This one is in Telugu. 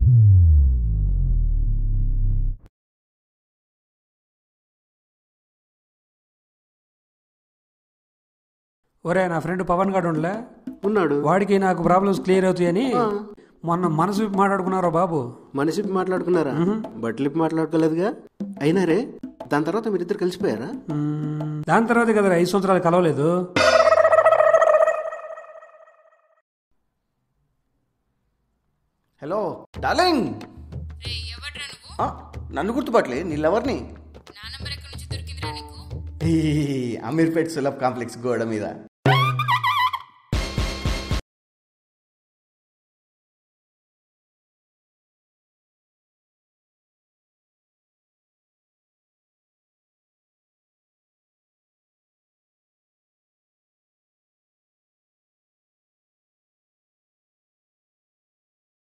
ఒరే నా ఫ్రెండ్ పవన్ గాడు ఉండలే ఉన్నాడు వాడికి నాకు ప్రాబ్లమ్స్ క్లియర్ అవుతాయని మొన్న మనసు విప్పి మాట్లాడుకున్నారో బాబు మనిషి మాట్లాడుకున్నారా బట్టలిప్పి మాట్లాడుకోలేదుగా అయినా రే దాని తర్వాత మీరిద్దరు కలిసిపోయారా మ్మ్, దాని తర్వాత కదా ఐదు సంవత్సరాలు కలవలేదు హలో డార్లింగ్ రే ఎవడ్రా నువ్వు ఆ, నన్ను గుర్తుపట్టలే నీళ్ళెవరిని నా నంబర్ ఎక్కడి నుంచి దొరికిందిరా నీకు ఈ అమీర్పేట్ సులభ్ కాంప్లెక్స్ గోడ మీద